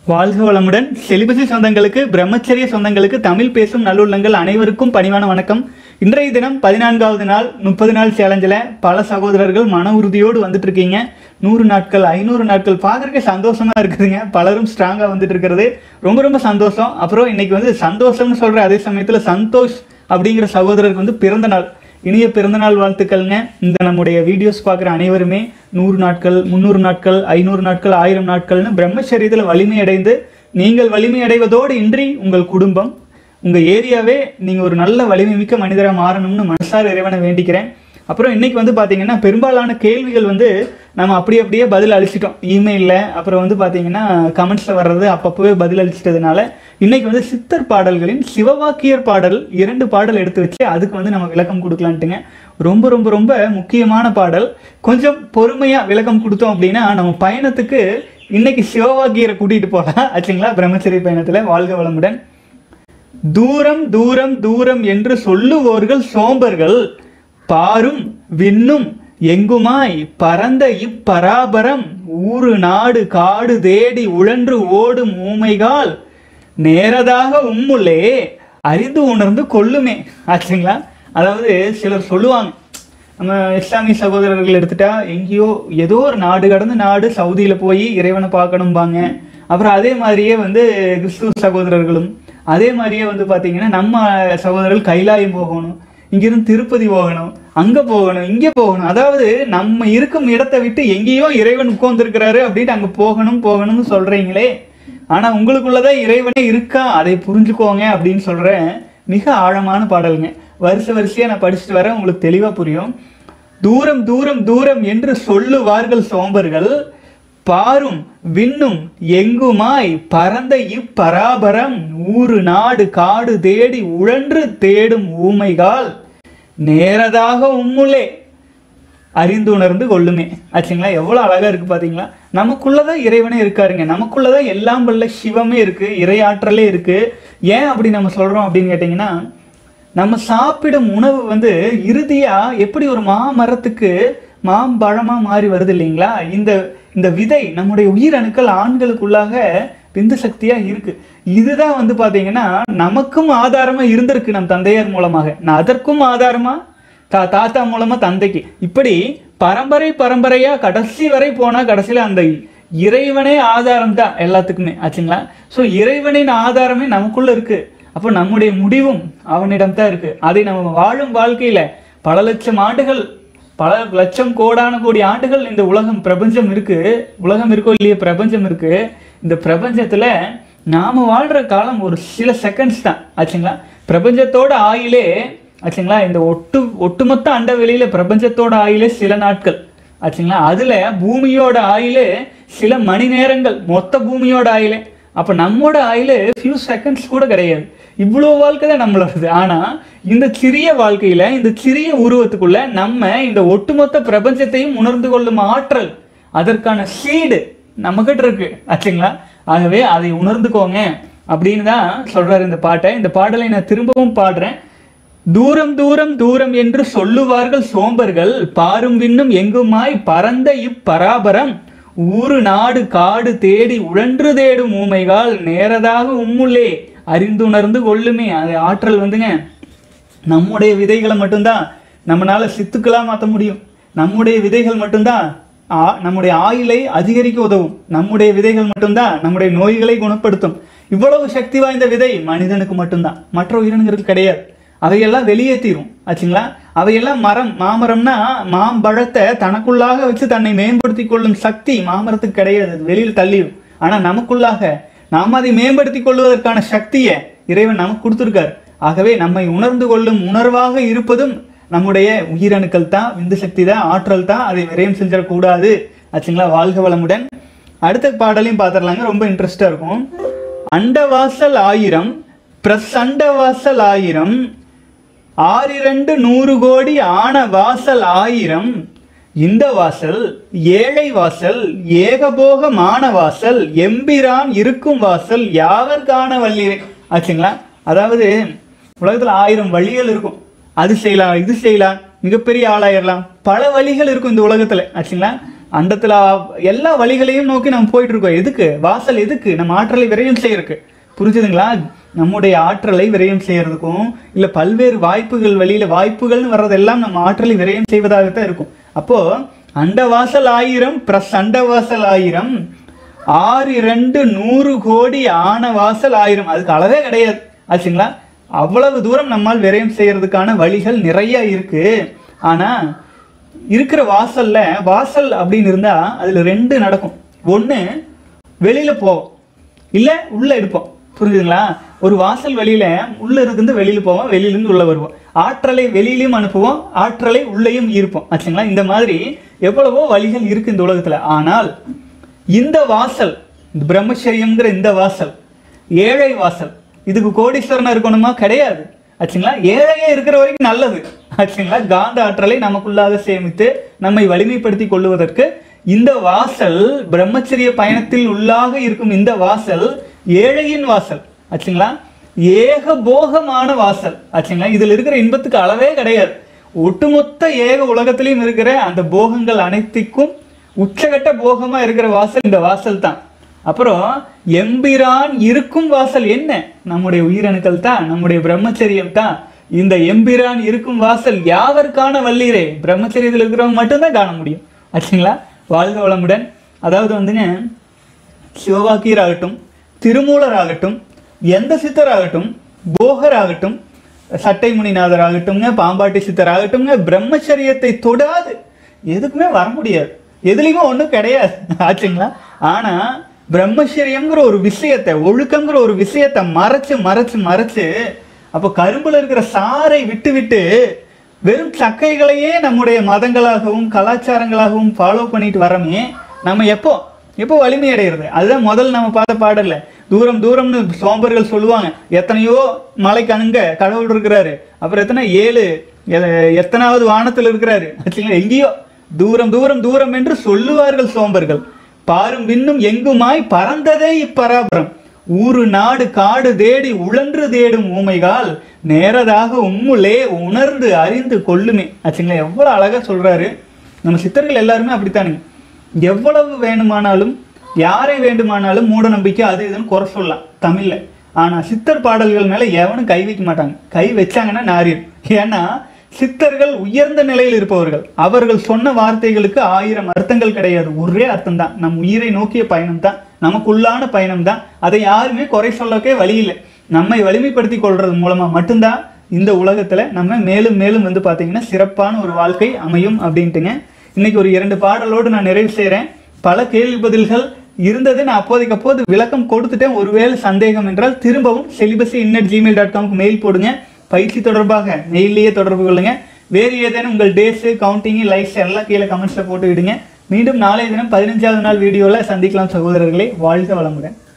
வாழ்க வளமுடன் செலிபசி சொந்தங்களுக்கு பிரம்மச்சரிய சொந்தங்களுக்கு தமிழ் பேசும் நல்லுள்ளங்கள் அனைவருக்கும் பணிவான வணக்கம் இன்றைய தினம் பதினான்காவது நாள் முப்பது நாள் சேலஞ்சில் பல சகோதரர்கள் மன உறுதியோடு வந்துட்டு இருக்கீங்க நூறு நாட்கள் ஐநூறு நாட்கள் பார்க்கறதுக்கு சந்தோஷமா இருக்குதுங்க பலரும் ஸ்ட்ராங்காக வந்துட்டு இருக்கிறது ரொம்ப ரொம்ப சந்தோஷம் அப்புறம் இன்னைக்கு வந்து சந்தோஷம்னு சொல்ற அதே சமயத்தில் சந்தோஷ் அப்படிங்கிற சகோதரருக்கு வந்து பிறந்த நாள் இனிய பிறந்தநாள் வாழ்த்துக்கள்ங்க இந்த நம்முடைய வீடியோஸ் பார்க்குற அனைவருமே நூறு நாட்கள் முந்நூறு நாட்கள் ஐநூறு நாட்கள் ஆயிரம் நாட்கள்னு பிரம்மச்சரியத்தில் வலிமை அடைந்து நீங்கள் வலிமை அடைவதோடு இன்றி உங்கள் குடும்பம் உங்கள் ஏரியாவே நீங்கள் ஒரு நல்ல வலிமை மிக்க மனிதராக மாறணும்னு மனசார இறைவனை வேண்டிக்கிறேன் அப்புறம் இன்னைக்கு வந்து பார்த்தீங்கன்னா பெரும்பாலான கேள்விகள் வந்து நம்ம அப்படி அப்படியே பதில் அளிச்சிட்டோம் இமெயிலில் அப்புறம் வந்து பார்த்தீங்கன்னா கமெண்ட்ஸில் வர்றது அப்பப்போவே பதில் அளிச்சிட்டதுனால இன்னைக்கு வந்து சித்தர் பாடல்களின் சிவவாக்கியர் பாடல் இரண்டு பாடல் எடுத்து வச்சு அதுக்கு வந்து நம்ம விளக்கம் கொடுக்கலான்ட்டுங்க ரொம்ப ரொம்ப ரொம்ப முக்கியமான பாடல் கொஞ்சம் பொறுமையாக விளக்கம் கொடுத்தோம் அப்படின்னா நம்ம பயணத்துக்கு இன்னைக்கு சிவவாக்கியரை கூட்டிகிட்டு போகலாம் ஆச்சுங்களா பிரம்மச்சரிய பயணத்தில் வாழ்க வளமுடன் தூரம் தூரம் தூரம் என்று சொல்லுவோர்கள் சோம்பர்கள் பாரும் விண்ணும் எங்குமாய் பரந்த இப்பராபரம் ஊரு நாடு காடு தேடி உழன்று ஓடும் ஊமைகால் நேரதாக உம்முள்ளே அறிந்து உணர்ந்து கொள்ளுமே ஆச்சுங்களா அதாவது சிலர் சொல்லுவாங்க நம்ம இஸ்லாமிய சகோதரர்கள் எடுத்துட்டா எங்கேயோ ஏதோ ஒரு நாடு கடந்து நாடு சவுதியில் போய் இறைவனை பார்க்கணும்பாங்க அப்புறம் அதே மாதிரியே வந்து கிறிஸ்துவ சகோதரர்களும் அதே மாதிரியே வந்து பார்த்தீங்கன்னா நம்ம சகோதரர்கள் கைலாயம் போகணும் இங்கிருந்து திருப்பதி போகணும் அங்க போகணும் இங்க போகணும் அதாவது நம்ம இருக்கும் இடத்தை விட்டு எங்கேயோ இறைவன் உட்கார்ந்துருக்கிறாரு அப்படின்ட்டு அங்க போகணும் போகணும்னு சொல்றீங்களே ஆனா உங்களுக்குள்ளதான் இறைவனே இருக்கா அதை புரிஞ்சுக்கோங்க அப்படின்னு சொல்ற மிக ஆழமான பாடலுங்க வருஷ வரிசையா நான் படிச்சுட்டு வரேன் உங்களுக்கு தெளிவா புரியும் தூரம் தூரம் தூரம் என்று சொல்லுவார்கள் சோம்பர்கள் பாரும் விண்ணும் எங்குமாய் பரந்த இப்பராபரம் ஊரு நாடு காடு தேடி உழன்று தேடும் ஊமைகால் நேரதாக உம்முள்ளே அறிந்துணர்ந்து கொள்ளுமே ஆச்சுங்களா எவ்வளோ அழகா இருக்கு பாத்தீங்களா நமக்குள்ளதான் இறைவனே இருக்காருங்க நமக்குள்ளதான் எல்லாம் வல்ல சிவமே இருக்கு இறையாற்றலே இருக்கு ஏன் அப்படி நம்ம சொல்றோம் அப்படின்னு கேட்டிங்கன்னா நம்ம சாப்பிடும் உணவு வந்து இறுதியா எப்படி ஒரு மாமரத்துக்கு மாம்பழமா மாறி வருது இல்லைங்களா இந்த இந்த விதை நம்முடைய உயிரணுக்கள் ஆண்களுக்குள்ளாக விந்து சக்தியா இருக்கு இதுதான் வந்து பாத்தீங்கன்னா நமக்கும் ஆதாரமா இருந்திருக்கு நம் தந்தையார் மூலமாக நான் அதற்கும் ஆதாரமா தா தாத்தா மூலமா தந்தைக்கு இப்படி பரம்பரை பரம்பரையா கடைசி வரை போனா கடைசியில அந்த இறைவனே ஆதாரம் தான் எல்லாத்துக்குமே ஆச்சுங்களா ஸோ இறைவனின் ஆதாரமே நமக்குள்ள இருக்கு அப்போ நம்முடைய முடிவும் அவனிடம் தான் இருக்கு அதை நம்ம வாழும் வாழ்க்கையில பல லட்சம் ஆண்டுகள் பல லட்சம் கோடான கோடி ஆண்டுகள் இந்த உலகம் பிரபஞ்சம் இருக்கு உலகம் இருக்கோ இல்லையே பிரபஞ்சம் இருக்கு இந்த பிரபஞ்சத்துல நாம வாழ்ற காலம் ஒரு சில செகண்ட்ஸ் தான் ஆச்சுங்களா பிரபஞ்சத்தோட ஆயிலே ஆச்சுங்களா இந்த ஒட்டு ஒட்டுமொத்த அண்ட வெளியில பிரபஞ்சத்தோட ஆயிலே சில நாட்கள் ஆச்சுங்களா அதுல பூமியோட ஆயிலே சில மணி நேரங்கள் மொத்த பூமியோட ஆயிலே அப்ப நம்மோட ஆயில ஃபியூ செகண்ட்ஸ் கூட கிடையாது இவ்வளோ வாழ்க்கை தான் நம்மளோடது ஆனா இந்த சிறிய வாழ்க்கையில இந்த சிறிய உருவத்துக்குள்ள நம்ம இந்த ஒட்டுமொத்த பிரபஞ்சத்தையும் உணர்ந்து கொள்ளும் ஆற்றல் அதற்கான சீடு நம்மகிட்ட இருக்கு ஆச்சுங்களா ஆகவே அதை உணர்ந்துக்கோங்க அப்படின்னு தான் சொல்றாரு இந்த பாட்டை இந்த பாடலை நான் திரும்பவும் பாடுறேன் தூரம் தூரம் தூரம் என்று சொல்லுவார்கள் சோம்பர்கள் பாரும் விண்ணும் எங்குமாய் பரந்த இப்பராபரம் ஊரு நாடு காடு தேடி உழன்று தேடும் ஊமைகால் நேரதாக உம்முள்ளே அறிந்துணர்ந்து கொள்ளுமே அது ஆற்றல் வந்துங்க நம்முடைய விதைகளை மட்டும்தான் நம்மளால சித்துக்களா மாற்ற முடியும் நம்முடைய விதைகள் மட்டும்தான் ஆ- நம்முடைய ஆயுளை அதிகரிக்க உதவும் நம்முடைய விதைகள் மட்டும்தான் நம்முடைய நோய்களை குணப்படுத்தும் இவ்வளவு சக்தி வாய்ந்த விதை மனிதனுக்கு மட்டும்தான் மற்ற உயிரினங்களுக்கு கிடையாது அவையெல்லாம் வெளியேற்றிரும் ஆச்சுங்களா அவையெல்லாம் மரம் மாமரம்னா மாம்பழத்தை தனக்குள்ளாக வச்சு தன்னை மேம்படுத்தி கொள்ளும் சக்தி மாமரத்துக்கு கிடையாது அது வெளியில் தள்ளிடும் ஆனா நமக்குள்ளாக நாம் அதை மேம்படுத்தி கொள்வதற்கான சக்தியை இறைவன் நமக்கு கொடுத்துருக்காரு ஆகவே நம்மை உணர்ந்து கொள்ளும் உணர்வாக இருப்பதும் நம்முடைய உயிரணுக்கள் தான் விந்து சக்தி தான் ஆற்றல் தான் அதை விரயம் செஞ்சிடக்கூடாது ஆச்சுங்களா வாழ்க வளமுடன் அடுத்த பாடலையும் பார்த்துடலாங்க ரொம்ப இன்ட்ரெஸ்டா இருக்கும் அண்டவாசல் ஆயிரம் பிரசண்ட வாசல் ஆயிரம் ஆறிரண்டு நூறு கோடி ஆன வாசல் ஆயிரம் இந்த வாசல் ஏழை வாசல் ஏகபோகமான வாசல் எம்பிரான் இருக்கும் வாசல் யாவர் காண வல்லிரை ஆச்சுங்களா அதாவது உலகத்துல ஆயிரம் வழிகள் இருக்கும் அது செய்யலாம் இது செய்யலாம் மிகப்பெரிய ஆளாயிரலாம் பல வழிகள் இருக்கும் இந்த உலகத்துல ஆச்சுங்களா அண்டத்துல எல்லா வழிகளையும் நோக்கி நம்ம போயிட்டு இருக்கோம் எதுக்கு வாசல் எதுக்கு நம்ம ஆற்றலை விரயம் செய்யறதுக்கு புரிஞ்சுதுங்களா நம்முடைய ஆற்றலை விரயம் செய்யறதுக்கும் இல்ல பல்வேறு வாய்ப்புகள் வழியில வாய்ப்புகள்னு வர்றதெல்லாம் நம்ம ஆற்றலை விரயம் செய்வதாகத்தான் இருக்கும் அப்போ அண்டவாசல் ஆயிரம் பிளஸ் அண்டவாசல் ஆயிரம் ஆறு ரெண்டு நூறு கோடி ஆன வாசல் ஆயிரம் அதுக்கு அளவே கிடையாது ஆச்சுங்களா அவ்வளவு தூரம் நம்மால் விரயம் செய்யறதுக்கான வழிகள் நிறைய இருக்கு ஆனா இருக்கிற வாசல்ல வாசல் அப்படின்னு இருந்தா அதுல ரெண்டு நடக்கும் ஒண்ணு வெளியில போவோம் இல்ல உள்ள எடுப்போம் புரியுதுங்களா ஒரு வாசல் வெளியில உள்ள இருந்து வெளியில போவோம் வெளியில இருந்து உள்ள வருவோம் ஆற்றலை வெளியிலயும் அனுப்புவோம் ஆற்றலை உள்ளேயும் ஈர்ப்போம் ஆச்சுங்களா இந்த மாதிரி எவ்வளவோ வழிகள் இருக்கு இந்த உலகத்துல ஆனால் இந்த வாசல் இந்த பிரம்மச்சரியம்ங்கிற இந்த வாசல் ஏழை வாசல் இதுக்கு கோடீஸ்வரனா இருக்கணுமா கிடையாது ஆச்சுங்களா ஏழையே இருக்கிற வரைக்கும் நல்லது ஆச்சுங்களா காந்த ஆற்றலை நமக்குள்ளாக சேமித்து நம்மை வலிமைப்படுத்தி கொள்ளுவதற்கு இந்த வாசல் பிரம்மச்சரிய பயணத்தில் உள்ளாக இருக்கும் இந்த வாசல் ஏழையின் வாசல் ஆச்சுங்களா ஏக போகமான வாசல் ஆச்சுங்களா இதுல இருக்கிற இன்பத்துக்கு அளவே கிடையாது ஒட்டுமொத்த ஏக உலகத்திலையும் இருக்கிற அந்த போகங்கள் அனைத்துக்கும் உச்சகட்ட போகமா இருக்கிற வாசல் இந்த வாசல் தான் அப்புறம் எம்பிரான் இருக்கும் வாசல் என்ன நம்முடைய உயிரணுக்கள் தான் நம்முடைய பிரம்மச்சரியம் தான் இந்த எம்பிரான் இருக்கும் வாசல் யாவருக்கான வல்லீரே பிரம்மச்சரியத்தில் இருக்கிறவங்க மட்டும்தான் காண முடியும் ஆச்சுங்களா வாழ்க வளமுடன் அதாவது வந்துங்க சிவவாக்கியர் ஆகட்டும் திருமூலர் ஆகட்டும் எந்த சித்தர் ஆகட்டும் போகர் ஆகட்டும் சட்டை முனிநாதர் ஆகட்டும்ங்க பாம்பாட்டி சித்தர் ஆகட்டும்ங்க பிரம்மச்சரியத்தை தொடாது எதுக்குமே வர முடியாது எதுலேயுமே ஒன்றும் கிடையாது ஆச்சுங்களா ஆனா பிரம்மச்சரியம்ங்கிற ஒரு விஷயத்தை ஒழுக்கங்கிற ஒரு விஷயத்தை மறைச்சு மறைச்சு மறைச்சு அப்போ கரும்புல இருக்கிற சாறை விட்டு விட்டு வெறும் சக்கைகளையே நம்முடைய மதங்களாகவும் கலாச்சாரங்களாகவும் ஃபாலோ பண்ணிட்டு வரமே நம்ம எப்போ எப்போ வலிமை அடைகிறது அதுதான் முதல்ல நம்ம பார்த்த பாடல்ல தூரம் தூரம்னு சோம்பர்கள் சொல்லுவாங்க எத்தனையோ மலைக்கு அங்க கடவுள் இருக்கிறாரு அப்புறம் எத்தனை ஏழு எ- எத்தனாவது வானத்தில் இருக்கிறாரு ஆச்சுங்களா எங்கேயோ தூரம் தூரம் தூரம் என்று சொல்லுவார்கள் சோம்பர்கள் பாரும் விண்ணும் எங்குமாய் பறந்ததே இப்பராபரம் ஊரு நாடு காடு தேடி உழன்று தேடும் ஊமைகால் நேரதாக உம்முலே உணர்ந்து அறிந்து கொள்ளுமே ஆச்சுங்களா எவ்வளவு அழகா சொல்றாரு நம்ம சித்தர்கள் எல்லாருமே அப்படித்தானுங்க எவ்வளவு வேணுமானாலும் யாரை வேண்டுமானாலும் மூட நம்பிக்கை அது இதுன்னு குறை சொல்லலாம் தமிழ்ல ஆனா சித்தர் பாடல்கள் மேல எவனும் கை வைக்க மாட்டாங்க கை வச்சாங்கன்னா நாரிடும் ஏன்னா சித்தர்கள் உயர்ந்த நிலையில் இருப்பவர்கள் அவர்கள் சொன்ன வார்த்தைகளுக்கு ஆயிரம் அர்த்தங்கள் கிடையாது ஒரே அர்த்தம் தான் நம் உயிரை நோக்கிய பயணம் தான் நமக்குள்ளான பயணம் தான் அதை யாருமே குறை சொல்லவே வழி இல்லை நம்மை வலிமைப்படுத்தி கொள்றது மூலமா மட்டும்தான் இந்த உலகத்துல நம்ம மேலும் மேலும் வந்து பாத்தீங்கன்னா சிறப்பான ஒரு வாழ்க்கை அமையும் அப்படின்ட்டுங்க இன்னைக்கு ஒரு இரண்டு பாடலோடு நான் நிறைவு செய்றேன் பல கேள்வி பதில்கள் இருந்தது நான் அப்போதைக்கு அப்போது விளக்கம் கொடுத்துட்டேன் ஒருவேளை சந்தேகம் என்றால் திரும்பவும் செலிபஸி இன்னட் ஜிமெயில் டாட் காம்க்கு மெயில் போடுங்க பயிற்சி தொடர்பாக மெயிலேயே தொடர்பு கொள்ளுங்க வேறு ஏதேனும் உங்கள் டேஸு கவுண்டிங்கு லைக்ஸ் எல்லாம் கீழே கமெண்ட்ஸில் போட்டு விடுங்க மீண்டும் நாளைய தினம் பதினஞ்சாவது நாள் வீடியோவில் சந்திக்கலாம் சகோதரர்களே வாழ்க வளமுடன்